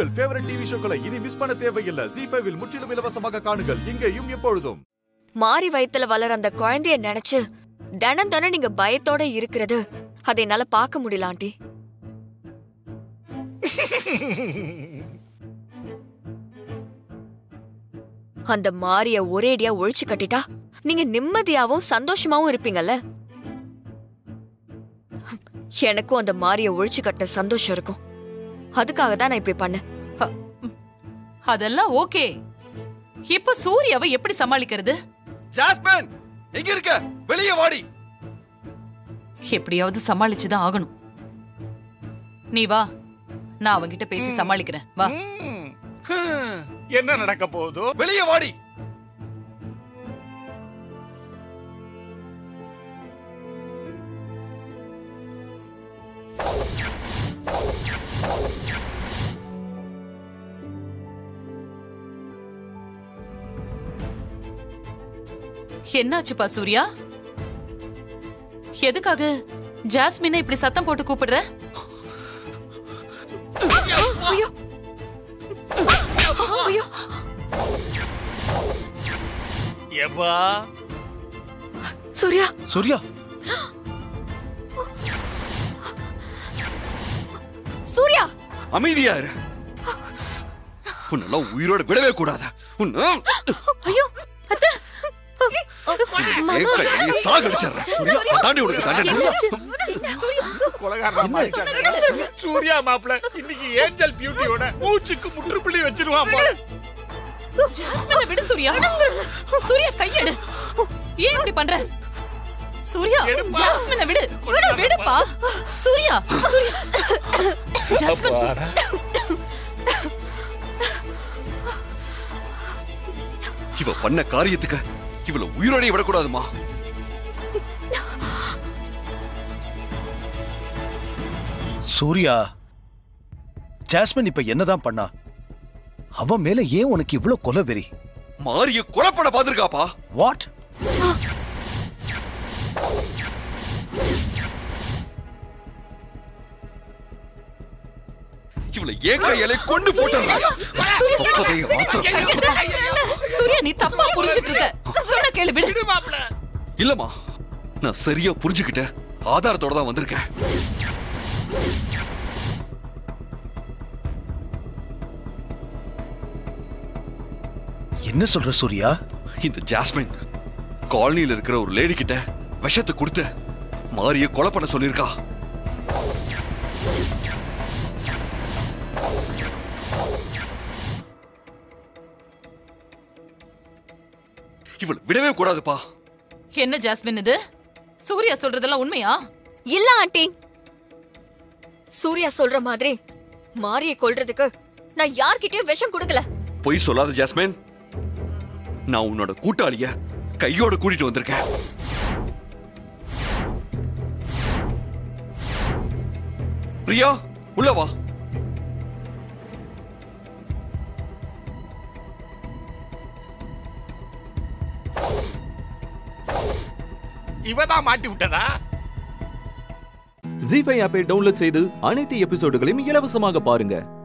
உங்கள் favourite TV ஷோக்களை இனி miss பண்ண தேவையில்லை ஜி ஃபைவில் முற்றிலும் இலவசமாக காணுங்கள் இங்கேயும் எப்பொழுதும் மாறி வயித்துல வளர அந்த குழந்தைய நினைச்சு தினம் தினம் நீங்க பயத்தோட இருக்கிறது அதை என்னால பார்க்க முடியல ஆண்டி அந்த மாரிய ஒரேடியா ஒழிச்சு கட்டிட்டா நீங்க நிம்மதியாவும் சந்தோஷமாவும் இருப்பீங்கல்ல எனக்கும் அந்த மாரிய ஒழிச்சு கட்டின சந்தோஷம் இருக்கும் அதுக்காக தான் நான் இப்படி பண்ணேன் அதெல்லாம் ஓகே இப்ப சூர்யாவை எப்படி சமாளிக்கிறது ஜாஸ்மின் எங்க இருக்க வெளியே வாடி எப்படியாவது சமாளிச்சுதான் ஆகணும் நீ வா நான் அவன்கிட்ட பேசி சமாளிக்கிறேன் வா ம். ஹம். என்ன நடக்க போகுதோ வெளியே வாடி என்னாச்சுப்பா சூர்யா எதுக்காக ஜாஸ்மினை இப்படி சத்தம் போட்டு கூப்பிடுற ஐயோ ஐயோ எப்பா சூர்யா சூர்யா சூர்யா அமைதியா இரு உன்னெல்லாம் உயிரோட விடவே கூடாது உன்ன ஐயோ அத்தை ஏக்க நீ சாகடிச்சிடுறேன் தாண்டி உனக்கு தண்டனை கொலகாரனா மாறிட்டாங்க. சூர்யா மாப்பிள இன்னைக்கு ஏஞ்சல் பியூட்டியோட மூச்சுக்கு முற்றுப்புள்ளி வச்சிருவான் போல. ஜாஸ்மினை விடு சூர்யா சூர்யா கையெடு ஏன் இப்படி பண்ற சூர்யா எடுப்பா. ஜாஸ்மினை விடு விடு விடுப்பா சூர்யா சூர்யா ஜாஸ்மின் அப்பாடா. இவ பண்ண காரியத்துக்கு இவள உயிரோட விடக்கூடாதுமா சூர்யா ஜாஸ்மின் இப்ப என்னதான் பண்ணா அவன் மேல ஏன் உனக்கு இவ்ளோ கொலை வெறி மாரிய கொலை பண்ண பாத்திருக்காப்பா வாட் இவளை ஏன் கையாலே கொண்டு போட்டுறான் அப்பவே ஆத்திரம். சூர்யா நீ தப்பா புரிஞ்சுட்டு இருக்க சொன்ன கேளு விடு விடு மாப்பிள. இல்லம்மா நான் சரியா புரிஞ்சுக்கிட்டேன் ஆதாரத்தோட தான் வந்திருக்கேன் என்ன சொல்ற சூர்யா இந்த ஜாஸ்மின் காலனில இருக்கிற ஒரு லேடி கிட்ட விஷத்தை கொடுத்து மாரிய கொலை பண்ண சொல்லியிருக்கா இவள் விடவே கூடாதுப்பா என்ன ஜாஸ்மின் இது சூர்யா சொல்றதெல்லாம் உண்மையா இல்ல ஆண்டி சூர்யா சொல்ற மாதிரி மாரியை கொல்றதுக்கு நான் யார்கிட்டயும் விஷம் கொடுக்கல பொய் சொல்லாத ஜாஸ்மின் நான் உன்னோட கூட்டாளிய கையோட கூட்டிட்டு வந்திருக்கேன் பிரியா உள்ள வா இவதான் மாட்டி விட்டதா ஜி ஃபைவ் ஆப்பை டவுன்லோட் செய்து அனைத்து எபிசோடுகளையும் இலவசமாக பாருங்க